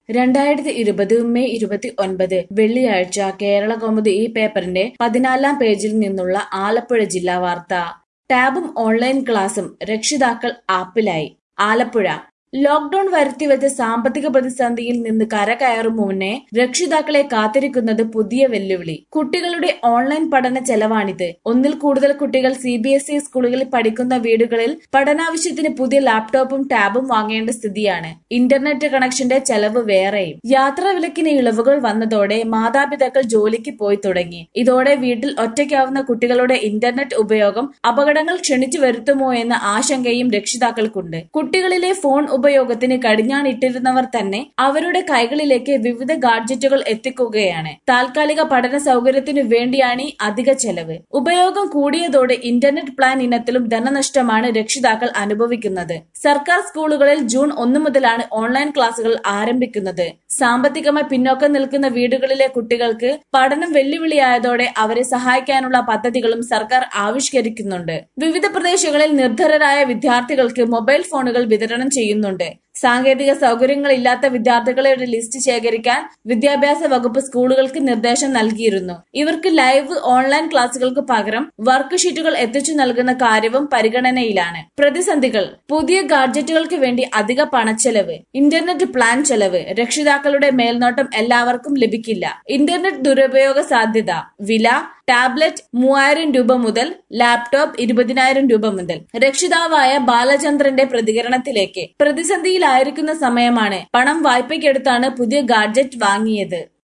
രണ്ടായിരത്തി ഇരുപത് മെയ് ഇരുപത്തി ഒൻപത് വെള്ളിയാഴ്ച കേരള കൗമുദി ഈ പേപ്പറിന്റെ പതിനാലാം പേജിൽ നിന്നുള്ള ആലപ്പുഴ ജില്ലാ വാർത്ത ടാബും ഓൺലൈൻ ക്ലാസും രക്ഷിതാക്കൾ ആപ്പിലായി ആലപ്പുഴ ലോക്ഡൌൺ വരുത്തിവെച്ച സാമ്പത്തിക പ്രതിസന്ധിയിൽ നിന്ന് കരകയറും മുന്നേ രക്ഷിതാക്കളെ കാത്തിരിക്കുന്നത് പുതിയ വെല്ലുവിളി കുട്ടികളുടെ ഓൺലൈൻ പഠന ചെലവാണിത് ഒന്നിൽ കൂടുതൽ കുട്ടികൾ സി ബി എസ് ഇ സ്കൂളുകളിൽ പഠിക്കുന്ന വീടുകളിൽ പഠനാവശ്യത്തിന് പുതിയ ലാപ്ടോപ്പും ടാബും വാങ്ങേണ്ട സ്ഥിതിയാണ് ഇന്റർനെറ്റ് കണക്ഷന്റെ ചെലവ് വേറെയും യാത്രാ വിലക്കിന് ഇളവുകൾ വന്നതോടെ മാതാപിതാക്കൾ ജോലിക്ക് പോയി തുടങ്ങി ഇതോടെ വീട്ടിൽ ഒറ്റയ്ക്കാവുന്ന കുട്ടികളുടെ ഇന്റർനെറ്റ് ഉപയോഗം അപകടങ്ങൾ ക്ഷണിച്ചു വരുത്തുമോ എന്ന ആശങ്കയും രക്ഷിതാക്കൾക്കുണ്ട് കുട്ടികളിലെ ഫോൺ ഉപയോഗത്തിന് കടിഞ്ഞാണിട്ടിരുന്നവർ തന്നെ അവരുടെ കൈകളിലേക്ക് വിവിധ ഗാഡ്ജറ്റുകൾ എത്തിക്കുകയാണ് താൽക്കാലിക പഠന സൗകര്യത്തിനു വേണ്ടിയാണ് ഈ അധിക ചെലവ് ഉപയോഗം കൂടിയതോടെ ഇന്റർനെറ്റ് പ്ലാൻ ഇനത്തിലും ധനനഷ്ടമാണ് രക്ഷിതാക്കൾ അനുഭവിക്കുന്നത് സർക്കാർ സ്കൂളുകളിൽ ജൂൺ ഒന്ന് മുതലാണ് ഓൺലൈൻ ക്ലാസുകൾ ആരംഭിക്കുന്നത് സാമ്പത്തികമായി പിന്നോക്കം നിൽക്കുന്ന വീടുകളിലെ കുട്ടികൾക്ക് പഠനം വെല്ലുവിളിയായതോടെ അവരെ സഹായിക്കാനുള്ള പദ്ധതികളും സർക്കാർ ആവിഷ്കരിക്കുന്നുണ്ട് വിവിധ പ്രദേശങ്ങളിൽ നിർധരരായ വിദ്യാർത്ഥികൾക്ക് മൊബൈൽ ഫോണുകൾ വിതരണം ചെയ്യുന്നുണ്ട് സാങ്കേതിക സൗകര്യങ്ങളില്ലാത്ത വിദ്യാർത്ഥികളുടെ ലിസ്റ്റ് ശേഖരിക്കാൻ വിദ്യാഭ്യാസ വകുപ്പ് സ്കൂളുകൾക്ക് നിർദ്ദേശം നൽകിയിരുന്നു ഇവർക്ക് ലൈവ് ഓൺലൈൻ ക്ലാസുകൾക്ക് പകരം വർക്ക് ഷീറ്റുകൾ എത്തിച്ചു നൽകുന്ന കാര്യവും പരിഗണനയിലാണ് പ്രതിസന്ധികൾ പുതിയ ഗാഡ്ജറ്റുകൾക്ക് വേണ്ടി അധിക പണച്ചെലവ് ഇന്റർനെറ്റ് പ്ലാൻ ചെലവ് രക്ഷിതാക്കളുടെ മേൽനോട്ടം എല്ലാവർക്കും ലഭിക്കില്ല ഇന്റർനെറ്റ് ദുരുപയോഗ സാധ്യത വില ടാബ്ലറ്റ് മൂവായിരം രൂപ മുതൽ ലാപ്ടോപ്പ് ഇരുപതിനായിരം രൂപ മുതൽ രക്ഷിതാവായ ബാലചന്ദ്രന്റെ പ്രതികരണത്തിലേക്ക് പ്രതിസന്ധിയിലായിരിക്കുന്ന സമയമാണ് പണം വായ്പയ്ക്കെടുത്താണ് പുതിയ ഗാഡ്ജറ്റ് വാങ്ങിയത്